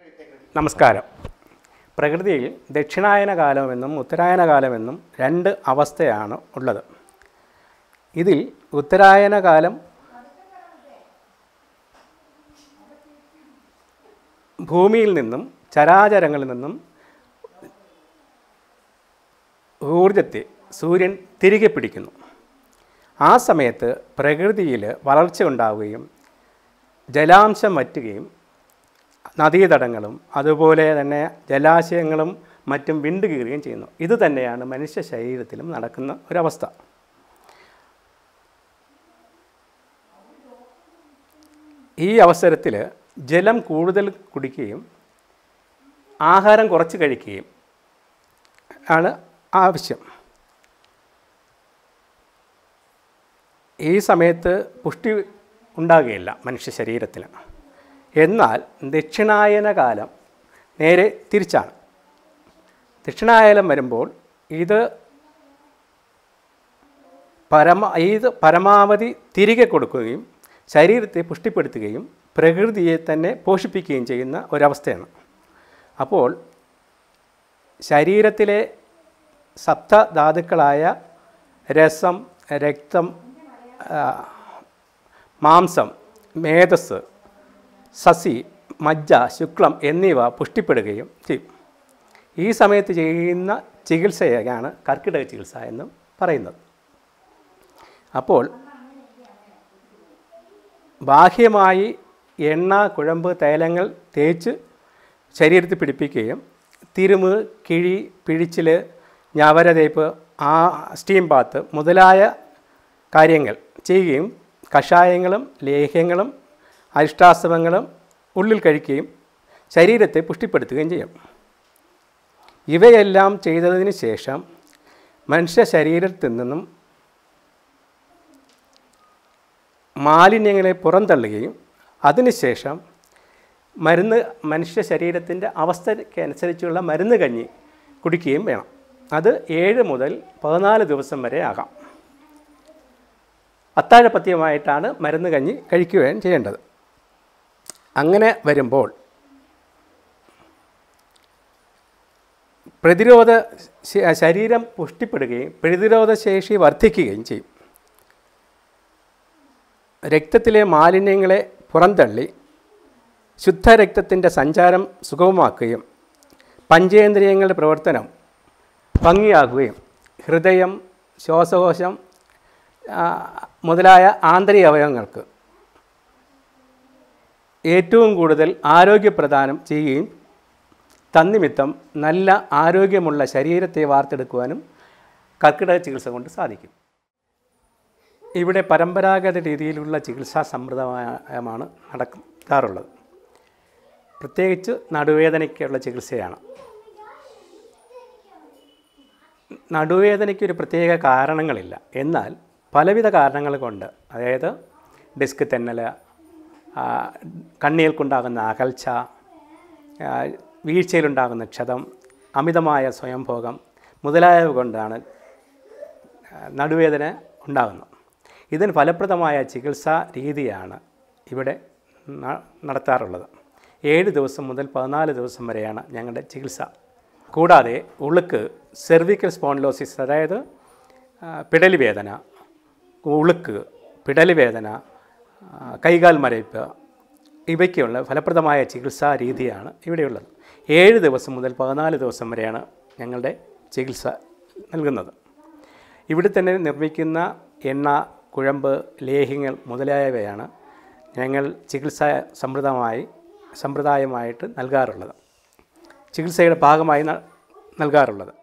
നമസ്കാരം പ്രകൃതിയിൽ ദക്ഷിണായന കാലമെന്നും ഉത്തരായന കാലമെന്നും രണ്ട് അവസ്ഥയാണ് ഉള്ളത് ഇതിൽ ഉത്തരായന കാലം ഭൂമിയിൽ നിന്നും ചരാചരങ്ങളിൽ നിന്നും ഊർജത്തെ സൂര്യൻ തിരികെ പിടിക്കുന്നു ആ സമയത്ത് പ്രകൃതിയിൽ വളർച്ച ഉണ്ടാവുകയും ജലാംശം വറ്റുകയും നദീതടങ്ങളും അതുപോലെ തന്നെ ജലാശയങ്ങളും മറ്റും വിണ്ടുകീറുകയും ചെയ്യുന്നു ഇത് തന്നെയാണ് മനുഷ്യ ശരീരത്തിലും നടക്കുന്ന ഒരവസ്ഥ ഈ അവസരത്തിൽ ജലം കൂടുതൽ കുടിക്കുകയും ആഹാരം കുറച്ച് കഴിക്കുകയും ആണ് ആവശ്യം ഈ സമയത്ത് പുഷ്ടി ഉണ്ടാകുകയില്ല മനുഷ്യ ശരീരത്തിന് എന്നാൽ ദക്ഷിണായന കാലം നേരെ തിരിച്ചാണ് ദക്ഷിണായനം വരുമ്പോൾ ഇത് പരമ ഇത് പരമാവധി തിരികെ കൊടുക്കുകയും ശരീരത്തെ പുഷ്ടിപ്പെടുത്തുകയും പ്രകൃതിയെ തന്നെ പോഷിപ്പിക്കുകയും ചെയ്യുന്ന ഒരവസ്ഥയാണ് അപ്പോൾ ശരീരത്തിലെ സപ്തധാതുക്കളായ രസം രക്തം ആ, മാംസം മേധസ് സസി മജ്ജ ശുക്ലം എന്നിവ പുഷ്ടിപ്പെടുകയും ചെയ്യും ഈ സമയത്ത് ചെയ്യുന്ന ചികിത്സയാണ് കർക്കിടക ചികിത്സ എന്ന് പറയുന്നത് അപ്പോൾ ബാഹ്യമായി എണ്ണ കുഴമ്പ് തൈലങ്ങൾ തേച്ച് ശരീരത്തിൽ പിടിപ്പിക്കുകയും തിരുമ് കിഴി പിഴിച്ചിൽ ഞവരതേപ്പ് ആ സ്റ്റീം ബാത്ത് മുതലായ കാര്യങ്ങൾ ചെയ്യുകയും കഷായങ്ങളും ലേഹ്യങ്ങളും അരിഷ്ടാശ്രമങ്ങളും ഉള്ളിൽ കഴിക്കുകയും ശരീരത്തെ പുഷ്ടിപ്പെടുത്തുകയും ചെയ്യും ഇവയെല്ലാം ചെയ്തതിന് ശേഷം മനുഷ്യ ശരീരത്തിൽ നിന്നും മാലിന്യങ്ങളെ പുറന്തള്ളുകയും അതിനുശേഷം മരുന്ന് മനുഷ്യ ശരീരത്തിൻ്റെ അവസ്ഥയ്ക്ക് അനുസരിച്ചുള്ള മരുന്ന് കഞ്ഞി കുടിക്കുകയും വേണം അത് ഏഴ് മുതൽ പതിനാല് ദിവസം വരെ ആകാം അത്താഴപഥ്യമായിട്ടാണ് മരുന്ന് കഞ്ഞി കഴിക്കുകയും ചെയ്യേണ്ടത് അങ്ങനെ വരുമ്പോൾ പ്രതിരോധ ശ- ശരീരം പുഷ്ടിപ്പെടുകയും പ്രതിരോധ ശേഷി വർദ്ധിക്കുകയും ചെയ്യും രക്തത്തിലെ മാലിന്യങ്ങളെ പുറന്തള്ളി ശുദ്ധരക്തത്തിൻ്റെ സഞ്ചാരം സുഗമമാക്കുകയും പഞ്ചേന്ദ്രിയങ്ങളുടെ പ്രവർത്തനം ഭംഗിയാക്കുകയും ഹൃദയം ശ്വാസകോശം ആ, മുതലായ ആന്തരിക അവയവങ്ങൾക്ക് ഏറ്റവും കൂടുതൽ ആരോഗ്യപ്രദാനം ചെയ്യുകയും തന്നിമിത്തം നല്ല ആരോഗ്യമുള്ള ശരീരത്തെ വാർത്തെടുക്കുവാനും കർക്കിടക ചികിത്സ കൊണ്ട് സാധിക്കും ഇവിടെ പരമ്പരാഗത രീതിയിലുള്ള ചികിത്സാ സമ്പ്രദായമാണ് നടക്കാറുള്ളത് പ്രത്യേകിച്ച് നടുവേദനയ്ക്കുള്ള ചികിത്സയാണ് നടുവേദനയ്ക്ക് ഒരു പ്രത്യേക കാരണങ്ങളില്ല എന്നാൽ പലവിധ കാരണങ്ങൾ കൊണ്ട് അതായത് ഡിസ്ക് തെന്നൽ ആ, കണ്ണീർക്കുണ്ടാകുന്ന അകൽച്ച ആ, വീഴ്ചയിലുണ്ടാകുന്ന ക്ഷതം അമിതമായ സ്വയംഭോഗം മുതലായവ കൊണ്ടാണ് ആ, നടുവേദന ഉണ്ടാകുന്നത് ഇതിന് ഫലപ്രദമായ ചികിത്സാ രീതിയാണ് ഇവിടെ ന- നടത്താറുള്ളത് ഏഴ് ദിവസം മുതൽ പതിനാല് ദിവസം വരെയാണ് ഞങ്ങളുടെ ചികിത്സ കൂടാതെ ഉളുക്ക് സെർവിക്കൽ സ്പോണ്ടിലോസിസ് അതായത് ആ, പിടലി വേദന ഉളുക്ക് പിടലി വേദന ആ, കൈകാൽ മരവിപ്പ് ഇവയ്ക്കുള്ള ഫലപ്രദമായ ചികിത്സാ രീതിയാണ് ഇവിടെയുള്ളത് ഏഴ് ദിവസം മുതൽ പതിനാല് ദിവസം വരെയാണ് ഞങ്ങളുടെ ചികിത്സ നൽകുന്നത് ഇവിടെ തന്നെ നിർമ്മിക്കുന്ന എണ്ണ കുഴമ്പ് ലേഹ്യങ്ങൾ മുതലായവയാണ് ഞങ്ങൾ ചികിത്സാ സമ്പ്രദായമായി സമ്പ്രദായമായിട്ട് നൽകാറുള്ളത് ചികിത്സയുടെ ഭാഗമായി ന- നൽകാറുള്ളത്